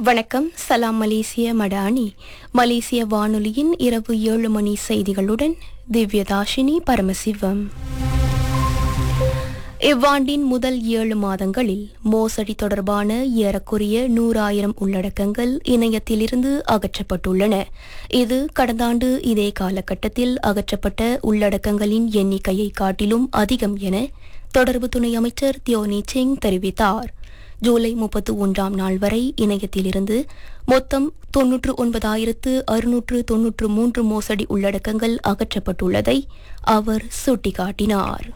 வணக்கம் சலாம் மலேசிய மடானி மலேசிய வானொலியின் இரவு ஏழு மணி செய்திகளுடன் திவ்யதாஷினி பரமசிவம் இவ்வாண்டின் முதல் ஏழு மாதங்களில் மோசடி தொடர்பான ஏறக்குறைய நூறாயிரம் உள்ளடக்கங்கள் இணையத்திலிருந்து அகற்றப்பட்டுள்ளன இது கடந்த ஆண்டு இதே காலகட்டத்தில் அகற்றப்பட்ட உள்ளடக்கங்களின் எண்ணிக்கையை காட்டிலும் அதிகம் என தொடர்பு துணை அமைச்சர் தியோனி சிங் தெரிவித்தார் ஜூலை முப்பத்து ஒன்றாம் நாள் வரை இணையத்திலிருந்து மொத்தம் தொன்னூற்று ஒன்பதாயிரத்து அறுநூற்று தொன்னூற்று மூன்று மோசடி உள்ளடக்கங்கள் அகற்றப்பட்டுள்ளதை அவர் சுட்டிக்காட்டினார்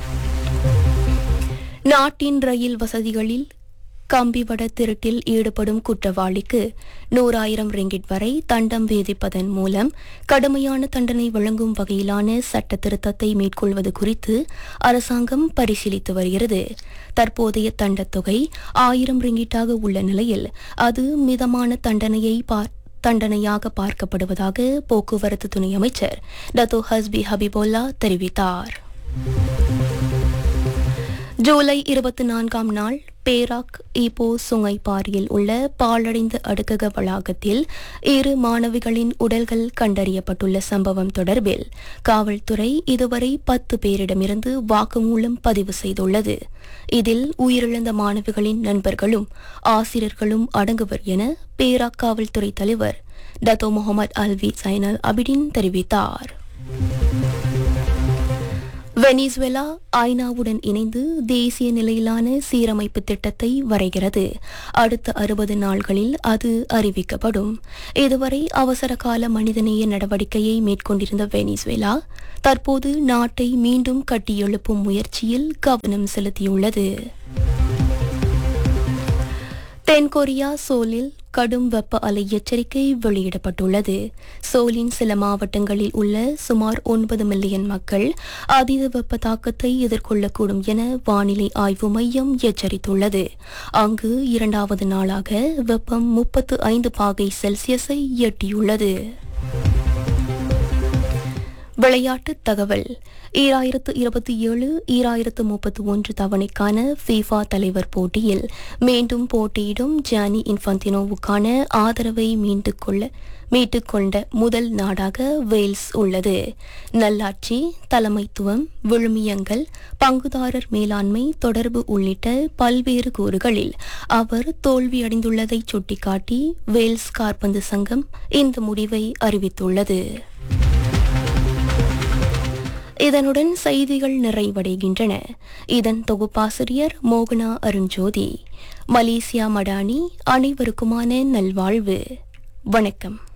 நாட்டின் ரயில் வசதிகளில் கம்பிவட திருட்டில் ஈடுபடும் குற்றவாளிக்கு நூறாயிரம் ரிங்கிட் வரை தண்டம் விதிப்பதன் மூலம் கடுமையான தண்டனை வழங்கும் வகையிலான சட்ட திருத்தத்தை மேற்கொள்வது குறித்து அரசாங்கம் பரிசீலித்து வருகிறது தற்போதைய தண்டத்தொகை ஆயிரம் ரிங்கிட்டாக உள்ள நிலையில் அது மிதமான தண்டனையை பார் தண்டனையாக பார்க்கப்படுவதாக போக்குவரத்து துணை அமைச்சர் டத்தோ ஹஸ்பி ஹபிபோல்லா தெரிவித்தார் ஜூலை இருபத்தி நான்காம் நாள் பேராக் ஈப்போ சுங்கைப்பாரியில் உள்ள பாழடைந்த அடுக்கக வளாகத்தில் இரு மாணவிகளின் உடல்கள் கண்டறியப்பட்டுள்ள சம்பவம் தொடர்பில் காவல்துறை இதுவரை பத்து பேரிடமிருந்து வாக்குமூலம் பதிவு செய்துள்ளது இதில் உயிரிழந்த மாணவிகளின் நண்பர்களும் ஆசிரியர்களும் அடங்குவர் என பேராக் காவல்துறை தலைவர் டத்தோ முகமது அல்வி சைனல் அபிடின் தெரிவித்தார் வெனிசுவேலா ஐநாவுடன் இணைந்து தேசிய நிலையிலான சீரமைப்பு திட்டத்தை வரைகிறது அடுத்த அறுபது நாள்களில் அது அறிவிக்கப்படும் இதுவரை அவசர கால மனிதநேய நடவடிக்கையை மேற்கொண்டிருந்த வெனிசுவேலா தற்போது நாட்டை மீண்டும் கட்டியெழுப்பும் முயற்சியில் கவனம் செலுத்தியுள்ளது தென்கொரியா சோலில் கடும் வெப்ப அலை எச்சரிக்கை வெளியிடப்பட்டுள்ளது சோலின் சில மாவட்டங்களில் உள்ள சுமார் ஒன்பது மில்லியன் மக்கள் அதீத வெப்ப தாக்கத்தை எதிர்கொள்ளக்கூடும் என வானிலை ஆய்வு மையம் எச்சரித்துள்ளது அங்கு இரண்டாவது நாளாக வெப்பம் முப்பத்து ஐந்து பாகை செல்சியஸை எட்டியுள்ளது விளையாட்டுத் தகவல் ஈராயிரத்து இருபத்தி ஏழு ஈராயிரத்து முப்பத்தி ஒன்று தவணைக்கான ஃபீஃபா தலைவர் போட்டியில் மீண்டும் போட்டியிடும் ஜானி இன்ஃபந்தினோவுக்கான ஆதரவை மீண்டுக் கொள்ள மீட்டுக்கொண்ட முதல் நாடாக வேல்ஸ் உள்ளது நல்லாட்சி தலைமைத்துவம் விழுமியங்கள் பங்குதாரர் மேலாண்மை தொடர்பு உள்ளிட்ட பல்வேறு கூறுகளில் அவர் தோல்வியடைந்துள்ளதை சுட்டிக்காட்டி வேல்ஸ் காற்பந்து சங்கம் இந்த முடிவை அறிவித்துள்ளது இதனுடன் செய்திகள் நிறைவடைகின்றன இதன் தொகுப்பாசிரியர் மோகனா அருண்ஜோதி மலேசியா மடானி அனைவருக்குமான நல்வாழ்வு வணக்கம்